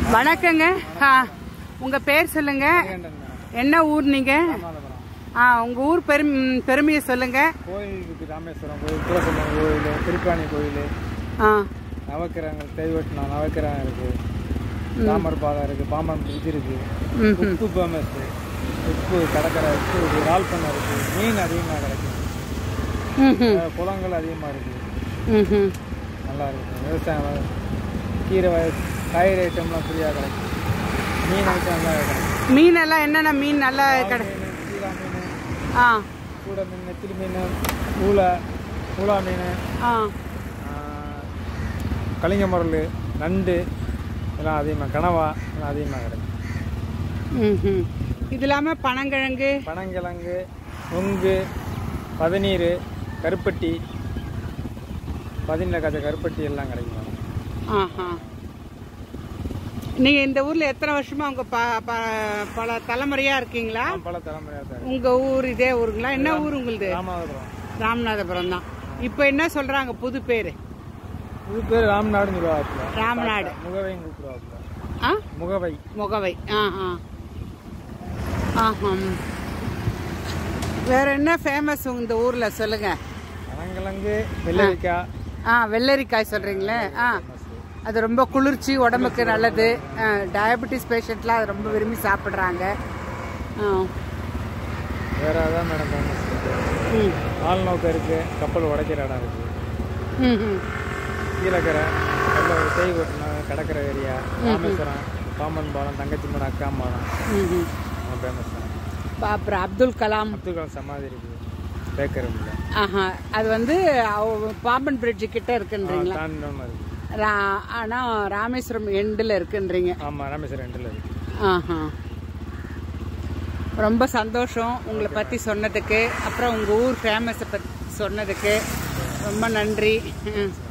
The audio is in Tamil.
வணக்கங்க ஆ உங்கள் பேர் சொல்லுங்க என்ன ஊர் நீங்கள் ஆ உங்கள் ஊர் பெரும் பெருமையை சொல்லுங்க கோயில் இருக்கு ராமேஸ்வரம் கோயில் குலசம்பம் கோயில் திருக்காணி கோயில் ஆ நவக்கிரகங்கள் தெய்வட்டினம் நவக்கிரகம் இருக்கு ராமர் பாலம் இருக்கு பாம்பன் பிரிட்ஜ் இருக்கு ம் உப்பு ஃபேமஸ் உப்பு கடற்கரை உப்பு இருக்கு இறால் பண்ணை இருக்கு மீன் அதிகமாக கிடைக்கும் ம் அஹ் குளங்கள் அதிகமாக இருக்கு ம் நல்லா இருக்கு விவசாயம் வ- கீரை வகை காய்கறி ஐட்டம்லாம் ஃப்ரீயாக கிடைக்கும் மீன் ஐட்டம் நல்லா கிடைக்கும் மீனெல்லாம் என்னென்ன மீன் நல்லா கிடை மீன் கீழா மீன் ஆ கூட மீன் நெத்திலி மீன் ஊளை ஊளா மீன் ஆ கலிங்க முரல் நண்டு இதெல்லாம் அதிகமாக கனவா இதெல்லாம் அதிகமாக கிடைக்கும் ம் இது இல்லாமல் பனங்கிழங்கு பனங்கிழங்கு நுங்கு பதநீர் கருப்பட்டி பதினில் காய்ச்ச கருப்பட்டி எல்லாம் கிடைக்கும் மேடம் ஆஹா நீங்கள் இந்த ஊரில் எத்தனை வருஷமா உங்கள் ப ப- பல தலைமுறையாக இருக்கீங்களா ஆ, பல தலைமுறையாக தான் இருக்கு. உங்கள் ஊர் இதே ஊருங்களா என்ன ஊர் உங்களுது ராமநாதபுரம் ராமநாதபுரம் தான் இப்போ என்ன சொல்கிறாங்க புது பேர் இது பேர் ராமநாடுன்னு சொல்லுவாப்புல ராமநாடு முகவைன்னு கூப்பிடுவாப்புல ஆ முகவை முகவை ஆஹா ஆஹாம் வேற என்ன ஃபேமஸ் இந்த ஊரில் சொல்லுங்க பனங்கிழங்கு வெள்ளரிக்காய் ஆ வெள்ளரிக்காய் சொல்கிறீங்களே ஆ அது ரொம்ப குளிர்ச்சி உடம்புக்கு நல்லது டயபெட்டிஸ் பேஷண்ட்லாம் அது ரொம்ப விரும்பி சாப்பிட்றாங்க ஆ வேற அதான் மேடம் ஃபேமஸ் ம் ஆள் நோக்கம் இருக்குது கப்பல் உடைக்கிற இடம் இருக்குது ம் ம் கீழக்கரை நல்ல தேய் கொட்டினம் கடற்கரை ஏரியா ராமேஸ்வரம் பாம்பன் பாலம் தங்கச்சி மரம் அக்கா மரம் ம் ம் ஃபேமஸ் தான் பா- அப்புறம் அப்துல் கலாம் அப்துல் கலாம் சமாதி இருக்குது பேக்கரமில் ஆஹா அது வந்து அவ- பாம்பன் பிரிட்ஜு கிட்ட இருக்குன்றீங்களா தாண்டமாக இருக்குது ரா ஆனால் ராமேஸ்வரம் எண்டில் இருக்குன்றீங்க ஆமாம் ராமேஸ்வரம் ரெண்டில் இருக்குது ஆஹா ரொம்ப சந்தோஷம் உங்களை பற்றி சொன்னதுக்கு அப்புறம் உங்கள் ஊர் ஃபேமஸை பற்றி சொன்னதுக்கு ரொம்ப நன்றி ம்.